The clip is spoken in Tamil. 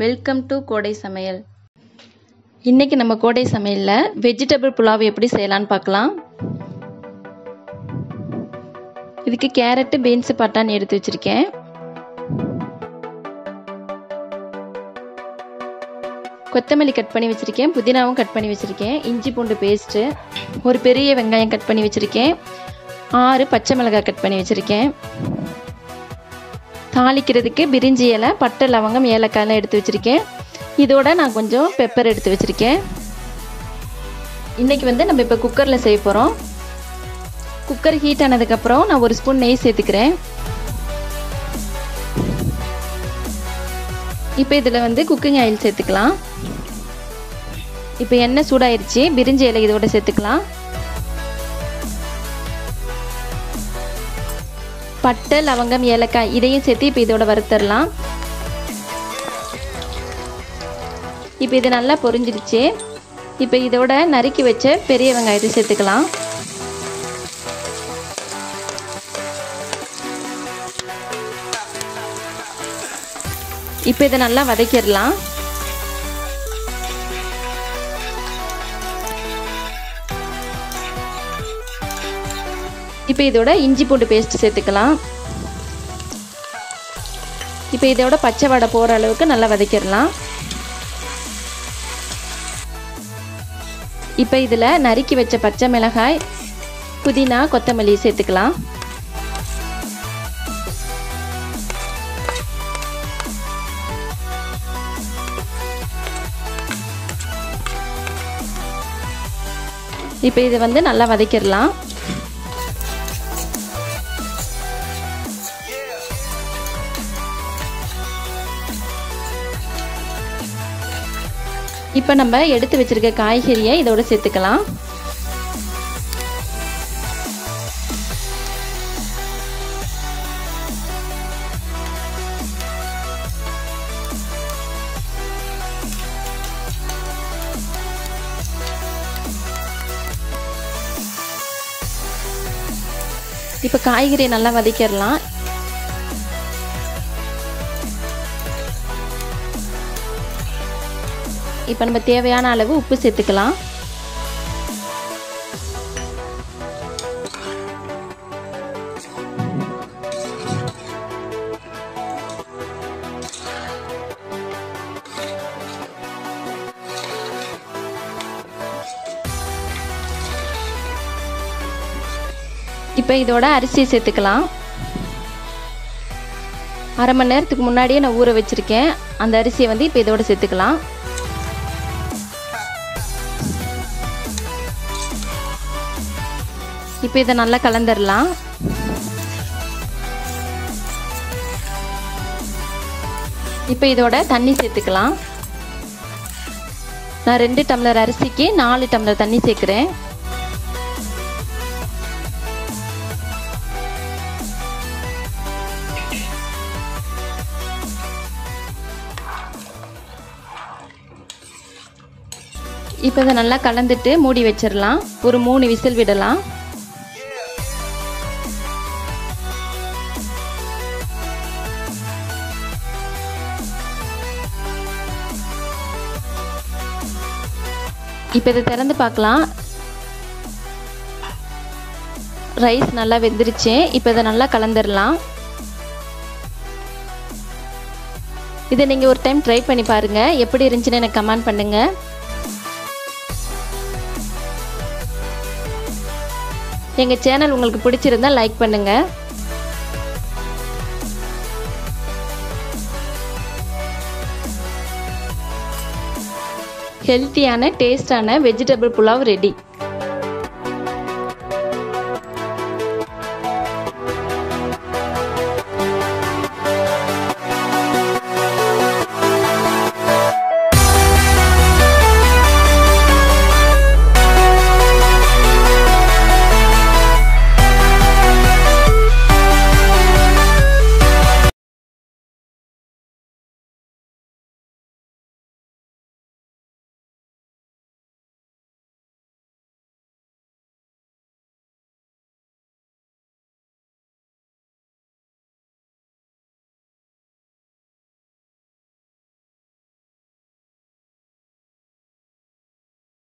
வெல்கம் டு கோடை சமையல் இன்றைக்கி நம்ம கோடை சமையலில் வெஜிடபிள் புலாவ் எப்படி செய்யலான்னு பார்க்கலாம் இதுக்கு கேரட்டு பீன்ஸு பட்டாணி எடுத்து வச்சுருக்கேன் கொத்தமல்லி கட் பண்ணி வச்சுருக்கேன் புதினாவும் கட் பண்ணி வச்சுருக்கேன் இஞ்சி பூண்டு பேஸ்ட்டு ஒரு பெரிய வெங்காயம் கட் பண்ணி வச்சுருக்கேன் ஆறு பச்சை மிளகாய் கட் பண்ணி வச்சுருக்கேன் தாளிக்கிறதுக்கு பிரிஞ்சி இலை பட்டை லவங்கம் ஏலக்காயெல்லாம் எடுத்து வச்சுருக்கேன் இதோட நான் கொஞ்சம் பெப்பர் எடுத்து வச்சுருக்கேன் இன்றைக்கி வந்து நம்ம இப்போ குக்கரில் செய்ய போகிறோம் குக்கர் ஹீட் ஆனதுக்கப்புறம் நான் ஒரு ஸ்பூன் நெய் சேர்த்துக்கிறேன் இப்போ இதில் வந்து குக்கிங் ஆயில் சேர்த்துக்கலாம் இப்போ எண்ணெய் சூடாயிருச்சு பிரிஞ்சி இலை இதோட சேர்த்துக்கலாம் பட்டை லவங்கம் ஏலக்காய் இதையும் சேர்த்து இப்போ இதோட வறுத்தரலாம் இப்போ இது நல்லா பொரிஞ்சிடுச்சு இப்போ இதோட நறுக்கி வச்ச பெரிய வெங்காயத்தை சேர்த்துக்கலாம் இப்போ இதை நல்லா வதக்கிடலாம் இப்போ இதோட இஞ்சி பூண்டு பேஸ்ட் சேர்த்துக்கலாம் இப்போ இதோட பச்சை வடை போகிற அளவுக்கு நல்லா வதக்கிடலாம் இப்போ இதில் நறுக்கி வச்ச பச்சை மிளகாய் புதினா கொத்தமல்லி சேர்த்துக்கலாம் இப்போ இதை வந்து நல்லா வதக்கிடலாம் இப்போ நம்ம எடுத்து வச்சிருக்க காய்கறியை இதோட சேர்த்துக்கலாம் இப்போ காய்கறி நல்லா வதக்கிடலாம் இப்போ நம்ம தேவையான அளவு உப்பு சேர்த்துக்கலாம் இப்போ இதோட அரிசி சேர்த்துக்கலாம் அரை மணி நேரத்துக்கு முன்னாடியே நான் ஊற வச்சுருக்கேன் அந்த அரிசியை வந்து இப்போ இதோட சேர்த்துக்கலாம் இப்போ இதை நல்லா கலந்துடலாம் இப்போ இதோட தண்ணி சேர்த்துக்கலாம் நான் ரெண்டு டம்ளர் அரிசிக்கு நாலு டம்ளர் தண்ணி சேர்க்குறேன் இப்போ இதை நல்லா கலந்துட்டு மூடி வச்சிடலாம் ஒரு மூணு விசில் விடலாம் இப்போ இதை திறந்து பார்க்கலாம் ரைஸ் நல்லா வெந்துருச்சு இப்போ இதை நல்லா கலந்துடலாம் இதை நீங்கள் ஒரு டைம் ட்ரை பண்ணி பாருங்கள் எப்படி இருந்துச்சுன்னு எனக்கு கமெண்ட் பண்ணுங்கள் எங்கள் சேனல் உங்களுக்கு பிடிச்சிருந்தா லைக் பண்ணுங்கள் ஹெல்த்தியான டேஸ்டான வெஜிடபிள் புலாவ் ரெடி